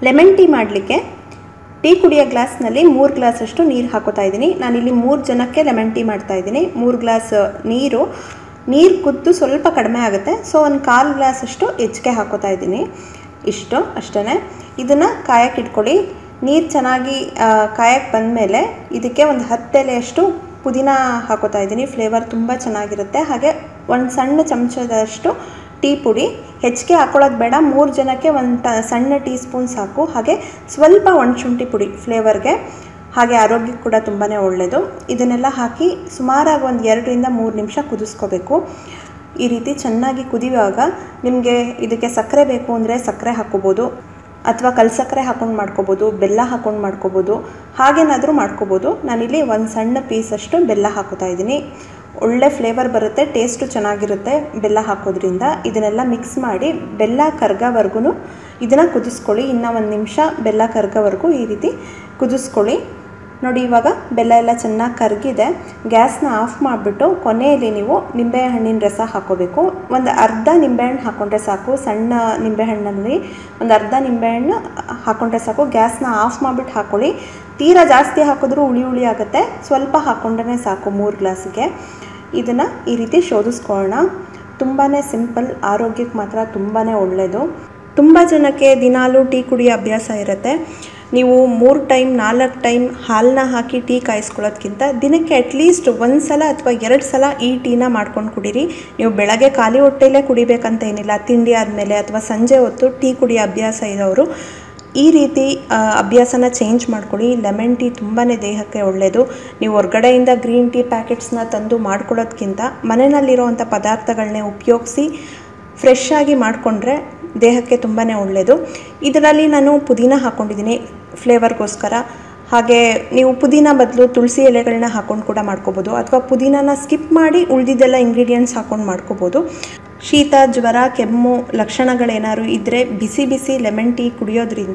lemon tea ಮಾಡಲಿಕ್ಕೆ tea ಕುಡಿಯೋ ಗ್ಲಾಸ್ನಲ್ಲಿ ಮೂರು ಗ್ಲಾಸಷ್ಟು ನೀರು ಹಾಕೋತಾ ಇದ್ದೀನಿ ನಾನಿಲ್ಲಿ ಮೂರು ಜನಕ್ಕೆ ಲೆಮನ್ ಟೀ ಮಾಡ್ತಾ ಇದ್ದೀನಿ ಮೂರು ಗ್ಲಾಸ್ ನೀರು ನೀರು ಕುದ್ದು ಸ್ವಲ್ಪ ಕಡಿಮೆ ಆಗುತ್ತೆ ಸೊ ಒಂದು ಕಾಲು ಗ್ಲಾಸಷ್ಟು ಹೆಚ್ಚಿಗೆ ಹಾಕೋತಾ ಇದ್ದೀನಿ ಇಷ್ಟು ಅಷ್ಟೇ ಇದನ್ನು ಕಾಯಕ್ಕೆ ಇಟ್ಕೊಳ್ಳಿ ನೀರು ಚೆನ್ನಾಗಿ ಕಾಯಕ್ಕೆ ಬಂದಮೇಲೆ ಇದಕ್ಕೆ ಒಂದು ಹತ್ತು ಎಲೆಯಷ್ಟು ಪುದೀನ ಹಾಕೋತಾ ಇದ್ದೀನಿ ಫ್ಲೇವರ್ ತುಂಬ ಚೆನ್ನಾಗಿರುತ್ತೆ ಹಾಗೆ ಒಂದು ಸಣ್ಣ ಚಮಚದಷ್ಟು ಟೀ ಪುಡಿ ಹೆಚ್ಚಿಗೆ ಹಾಕೊಳ್ಳೋದು ಬೇಡ ಮೂರು ಜನಕ್ಕೆ ಒಂದು ಟ ಸಣ್ಣ ಟೀ ಸ್ಪೂನ್ ಸಾಕು ಹಾಗೆ ಸ್ವಲ್ಪ ಒಣಶುಂಠಿ ಪುಡಿ ಫ್ಲೇವರ್ಗೆ ಹಾಗೆ ಆರೋಗ್ಯಕ್ಕೆ ಕೂಡ ತುಂಬಾ ಒಳ್ಳೆಯದು ಇದನ್ನೆಲ್ಲ ಹಾಕಿ ಸುಮಾರಾಗಿ ಒಂದು ಎರಡರಿಂದ ಮೂರು ನಿಮಿಷ ಕುದಿಸ್ಕೋಬೇಕು ಈ ರೀತಿ ಚೆನ್ನಾಗಿ ಕುದಿಯುವಾಗ ನಿಮಗೆ ಇದಕ್ಕೆ ಸಕ್ಕರೆ ಬೇಕು ಅಂದರೆ ಸಕ್ಕರೆ ಹಾಕ್ಕೋಬೋದು ಅಥವಾ ಕಲ್ ಸಕ್ಕರೆ ಹಾಕೊಂಡು ಮಾಡ್ಕೋಬೋದು ಬೆಲ್ಲ ಹಾಕೊಂಡು ಮಾಡ್ಕೋಬೋದು ಹಾಗೇನಾದರೂ ಮಾಡ್ಕೋಬೋದು ನಾನಿಲ್ಲಿ ಒಂದು ಸಣ್ಣ ಪೀಸಷ್ಟು ಬೆಲ್ಲ ಹಾಕೋತಾ ಇದ್ದೀನಿ ಒಳ್ಳೆ ಫ್ಲೇವರ್ ಬರುತ್ತೆ ಟೇಸ್ಟು ಚೆನ್ನಾಗಿರುತ್ತೆ ಬೆಲ್ಲ ಹಾಕೋದ್ರಿಂದ ಇದನ್ನೆಲ್ಲ ಮಿಕ್ಸ್ ಮಾಡಿ ಬೆಲ್ಲ ಕರ್ಗೋವರೆಗೂ ಇದನ್ನು ಕುದಿಸ್ಕೊಳ್ಳಿ ಇನ್ನೂ ಒಂದು ನಿಮಿಷ ಬೆಲ್ಲ ಕರ್ಗೋವರೆಗೂ ಈ ರೀತಿ ಕುದಿಸ್ಕೊಳ್ಳಿ ನೋಡಿ ಇವಾಗ ಬೆಲ್ಲ ಎಲ್ಲ ಚೆನ್ನಾಗಿ ಕರಗಿದೆ ಗ್ಯಾಸ್ನ ಆಫ್ ಮಾಡಿಬಿಟ್ಟು ಕೊನೆಯಲ್ಲಿ ನೀವು ನಿಂಬೆಹಣ್ಣಿನ ರಸ ಹಾಕೋಬೇಕು ಒಂದು ಅರ್ಧ ನಿಂಬೆಹಣ್ಣು ಹಾಕ್ಕೊಂಡ್ರೆ ಸಾಕು ಸಣ್ಣ ನಿಂಬೆಹಣ್ಣಲ್ಲಿ ಒಂದು ಅರ್ಧ ನಿಂಬೆಹಣ್ಣು ಹಾಕ್ಕೊಂಡ್ರೆ ಸಾಕು ಗ್ಯಾಸ್ನ ಆಫ್ ಮಾಡಿಬಿಟ್ಟು ಹಾಕ್ಕೊಳ್ಳಿ ತೀರಾ ಜಾಸ್ತಿ ಹಾಕಿದ್ರೂ ಹುಳಿ ಹುಳಿ ಆಗುತ್ತೆ ಸ್ವಲ್ಪ ಹಾಕ್ಕೊಂಡ್ರೆ ಸಾಕು ಮೂರು ಗ್ಲಾಸಿಗೆ ಇದನ್ನು ಈ ರೀತಿ ಶೋಧಿಸ್ಕೊಳ್ಳೋಣ ತುಂಬಾ ಸಿಂಪಲ್ ಆರೋಗ್ಯಕ್ಕೆ ಮಾತ್ರ ತುಂಬಾ ಒಳ್ಳೆಯದು ತುಂಬ ಜನಕ್ಕೆ ದಿನಾಲೂ ಟೀ ಕುಡಿಯೋ ಅಭ್ಯಾಸ ಇರುತ್ತೆ ನೀವು ಮೂರು ಟೈಮ್ ನಾಲ್ಕು ಟೈಮ್ ಹಾಲನ್ನ ಹಾಕಿ ಟೀ ಕಾಯಿಸ್ಕೊಳ್ಳೋದ್ಕಿಂತ ದಿನಕ್ಕೆ ಅಟ್ಲೀಸ್ಟ್ ಒಂದು ಸಲ ಅಥವಾ ಎರಡು ಸಲ ಈ ಟೀನ ಮಾಡ್ಕೊಂಡು ಕುಡೀರಿ ನೀವು ಬೆಳಗ್ಗೆ ಖಾಲಿ ಹೊಟ್ಟೆಯಲ್ಲೇ ಕುಡಿಬೇಕಂತ ಏನಿಲ್ಲ ತಿಂಡಿ ಆದಮೇಲೆ ಅಥವಾ ಸಂಜೆ ಹೊತ್ತು ಟೀ ಕುಡಿಯೋ ಅಭ್ಯಾಸ ಇರೋರು ಈ ರೀತಿ ಅಭ್ಯಾಸನ ಚೇಂಜ್ ಮಾಡ್ಕೊಳ್ಳಿ ಲೆಮನ್ ಟೀ ತುಂಬಾ ದೇಹಕ್ಕೆ ಒಳ್ಳೆಯದು ನೀವು ಹೊರ್ಗಡೆಯಿಂದ ಗ್ರೀನ್ ಟೀ ಪ್ಯಾಕೆಟ್ಸ್ನ ತಂದು ಮಾಡ್ಕೊಳ್ಳೋದ್ಕಿಂತ ಮನೆಯಲ್ಲಿರುವಂಥ ಪದಾರ್ಥಗಳನ್ನೇ ಉಪಯೋಗಿಸಿ ಫ್ರೆಶ್ ಆಗಿ ಮಾಡಿಕೊಂಡ್ರೆ ದೇಹಕ್ಕೆ ತುಂಬಾ ಒಳ್ಳೆಯದು ಇದರಲ್ಲಿ ನಾನು ಪುದೀನ ಹಾಕ್ಕೊಂಡಿದ್ದೀನಿ ಫ್ಲೇವರ್ಗೋಸ್ಕರ ಹಾಗೆ ನೀವು ಪುದೀನ ಬದಲು ತುಳಸಿ ಎಲೆಗಳನ್ನ ಹಾಕೊಂಡು ಕೂಡ ಮಾಡ್ಕೋಬೋದು ಅಥವಾ ಪುದೀನನ ಸ್ಕಿಪ್ ಮಾಡಿ ಉಳಿದಿದ್ದೆಲ್ಲ ಇಂಗ್ರೀಡಿಯೆಂಟ್ಸ್ ಹಾಕೊಂಡು ಮಾಡ್ಕೋಬೋದು ಶೀತ ಜ್ವರ ಕೆಮ್ಮು ಲಕ್ಷಣಗಳೇನಾದ್ರು ಇದ್ದರೆ ಬಿಸಿ ಬಿಸಿ ಲೆಮನ್ ಟೀ ಕುಡಿಯೋದ್ರಿಂದ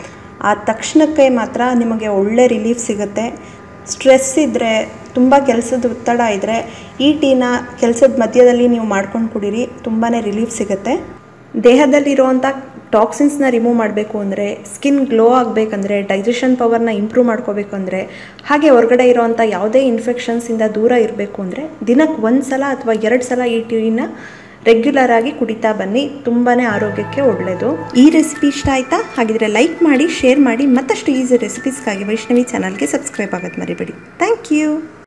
ಆ ತಕ್ಷಣಕ್ಕೆ ಮಾತ್ರ ನಿಮಗೆ ಒಳ್ಳೆ ರಿಲೀಫ್ ಸಿಗುತ್ತೆ ಸ್ಟ್ರೆಸ್ ಇದ್ದರೆ ತುಂಬ ಕೆಲಸದ ಒತ್ತಡ ಇದ್ದರೆ ಈ ಟೀನ ಕೆಲಸದ ಮಧ್ಯದಲ್ಲಿ ನೀವು ಮಾಡ್ಕೊಂಡು ಕುಡೀರಿ ತುಂಬಾ ರಿಲೀಫ್ ಸಿಗುತ್ತೆ ದೇಹದಲ್ಲಿರುವಂಥ ಟಾಕ್ಸಿನ್ಸ್ನ ರಿಮೂವ್ ಮಾಡಬೇಕು ಅಂದರೆ ಸ್ಕಿನ್ ಗ್ಲೋ ಆಗಬೇಕಂದ್ರೆ ಡೈಜೆಷನ್ ಪವರ್ನ ಇಂಪ್ರೂವ್ ಮಾಡ್ಕೋಬೇಕು ಅಂದರೆ ಹಾಗೆ ಹೊರಗಡೆ ಇರೋವಂಥ ಯಾವುದೇ ಇನ್ಫೆಕ್ಷನ್ಸಿಂದ ದೂರ ಇರಬೇಕು ಅಂದರೆ ದಿನಕ್ಕೆ ಒಂದು ಸಲ ಅಥವಾ ಎರಡು ಸಲ ಈ ಟೀನ ರೆಗ್ಯುಲರ್ ಆಗಿ ಕುಡಿತಾ ಬನ್ನಿ ತುಂಬಾ ಆರೋಗ್ಯಕ್ಕೆ ಒಳ್ಳೆಯದು ಈ ರೆಸಿಪಿ ಇಷ್ಟ ಆಯಿತಾ ಹಾಗಿದ್ರೆ ಲೈಕ್ ಮಾಡಿ ಶೇರ್ ಮಾಡಿ ಮತ್ತಷ್ಟು ಈಸಿ ರೆಸಿಪೀಸ್ಗಾಗಿ ವೈಷ್ಣವಿ ಚಾನಲ್ಗೆ ಸಬ್ಸ್ಕ್ರೈಬ್ ಆಗೋದು ಮರಿಬೇಡಿ ಥ್ಯಾಂಕ್ ಯು